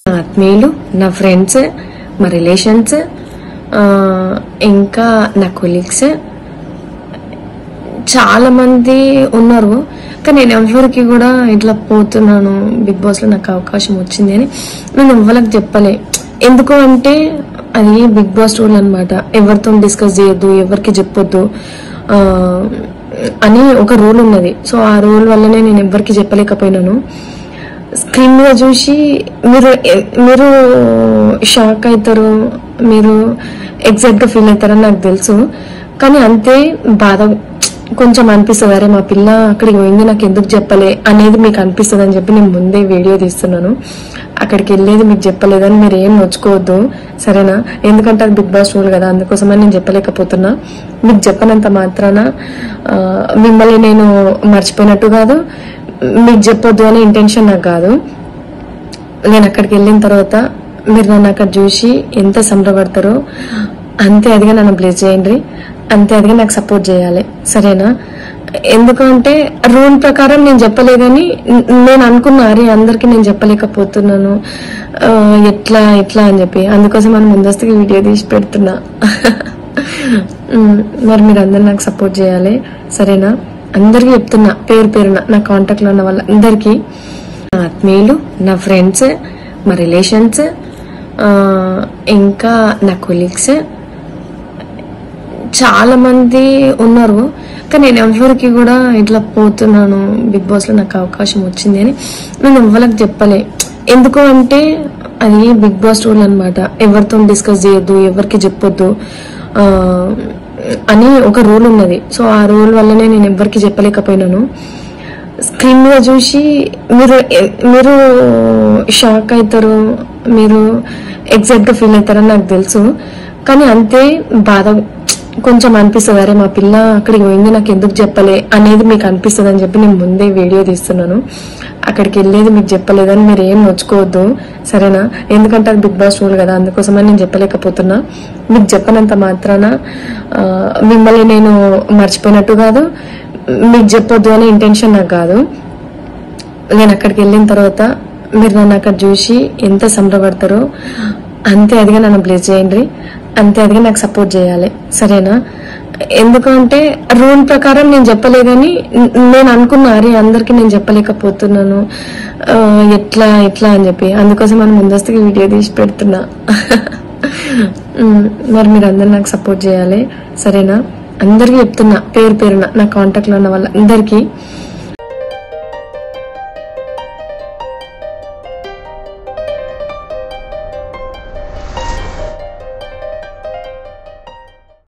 ఆత్మీయులు నా ఫ్రెండ్స్ మా రిలేషన్స్ ఇంకా నా కొలీగ్స్ చాలా మంది ఉన్నారు కానీ నేను ఎవరికి కూడా ఇట్లా పోతున్నాను బిగ్ బాస్ లో నాకు అవకాశం వచ్చింది అని నేను ఎవరికి చెప్పలే ఎందుకు అంటే అది బిగ్ బాస్ రూల్ అనమాట ఎవరితో డిస్కస్ చేయొద్దు ఎవరికి చెప్పొద్దు ఆ, అని ఒక రూల్ ఉన్నది సో ఆ రూల్ వల్లనే నేను ఎవరికి చెప్పలేకపోయినాను స్క్రీన్ మీద చూసి మీరు మీరు షాక్ అవుతారు మీరు ఎగ్జాక్ట్ గా ఫీల్ అవుతారని నాకు తెలుసు కానీ అంతే బాధ కొంచెం అనిపిస్తుంది అరే మా పిల్ల అక్కడికి పోయింది నాకు ఎందుకు చెప్పలే అనేది మీకు అనిపిస్తుంది అని చెప్పి నేను ముందే వీడియో తీస్తున్నాను అక్కడికి వెళ్ళేది మీకు చెప్పలేదని మీరు ఏం నొచ్చుకోవద్దు సరేనా ఎందుకంటే అది బిగ్ బాస్ రూల్ కదా అందుకోసమని నేను చెప్పలేకపోతున్నా మీకు చెప్పనంత మాత్రాన ఆ, మిమ్మల్ని నేను మర్చిపోయినట్టు కాదు మీకు చెప్పొద్దు అనే ఇంటెన్షన్ నాకు కాదు నేను అక్కడికి వెళ్ళిన తర్వాత మీరు నన్ను అక్కడ చూసి ఎంత సంబరపడతారో అంతే అదిగా నన్ను బ్లేస్ చేయండి అంతే అదిగా నాకు సపోర్ట్ చేయాలి సరేనా ఎందుకంటే రూల్ ప్రకారం నేను చెప్పలేదని న- నేను అనుకున్నా అరే అందరికి నేను చెప్పలేకపోతున్నాను ఆ, ఎట్లా ఎట్లా అని చెప్పి అందుకోసం మనం ముందస్తుగా వీడియో తీసి పెడుతున్నా ఉమ్, మరి మీరు అందరు నాకు సపోర్ట్ చేయాలి సరేనా అందరికీ చెప్తున్నా పేరు పేరున నా కాంటాక్ట్ లో ఉన్న వాళ్ళందరికీ నా ఆత్మీయులు నా ఫ్రెండ్స్ మా రిలేషన్స్ ఇంకా నా కొలీగ్స్ చాలా మంది ఉన్నారు కానీ నేను ఎవరికి కూడా ఇట్లా పోతున్నాను బిగ్ బాస్ లో నాకు అవకాశం వచ్చింది అని నేను ఎవరికి చెప్పలే ఎందుకు అంటే అది బిగ్ బాస్ రూల్ అనమాట ఎవరితో డిస్కస్ చేయొద్దు ఎవరికి చెప్పొద్దు ఆ, అని ఒక రూల్ ఉన్నది సో ఆ రూల్ వల్లనే నేను ఎవరికి చెప్పలేకపోయినాను స్క్రీన్ మీద చూసి మీరు మీరు షాక్ అవుతారు మీరు ఎగ్జాక్ట్ గా ఫీల్ అవుతారని నాకు తెలుసు కానీ అంతే బాధ కొంచెం అనిపిస్తుంది అరే మా పిల్ల అక్కడికి పోయింది నాకు ఎందుకు చెప్పలే అనేది మీకు అనిపిస్తుంది అని చెప్పి నేను ముందే వీడియో తీస్తున్నాను అక్కడికి వెళ్ళేది మీకు చెప్పలేదని మీరు ఏం నొచ్చుకోవద్దు సరేనా ఎందుకంటే అది బిగ్ బాస్ రూల్ కదా అందుకోసమని నేను చెప్పలేకపోతున్నా మీకు చెప్పనంత మాత్రాన ఆ, మిమ్మల్ని నేను మర్చిపోయినట్టు కాదు మీకు చెప్పొద్దు అనే ఇంటెన్షన్ నాకు కాదు నేను అక్కడికి వెళ్ళిన తర్వాత మీరు నన్ను అక్కడ చూసి ఎంత సంబరపడతారో అంతే అదిగా నన్ను బ్లేస్ చేయండి అంతే అదిగా నాకు సపోర్ట్ చేయాలి సరేనా ఎందుకంటే రూల్ ప్రకారం నేను చెప్పలేదని న- నేను అనుకున్నా అరే అందరికి నేను చెప్పలేకపోతున్నాను ఆ, ఎట్లా ఎట్లా అని చెప్పి అందుకోసం మనం ముందస్తుగా వీడియో తీసి పెడుతున్నా ఉమ్, మరి మీరు అందరు నాకు సపోర్ట్ చేయాలి సరేనా అందరికీ చెప్తున్నా పేరు పేరున నా కాంటాక్ట్ లో ఉన్న వాళ్ళందరికీ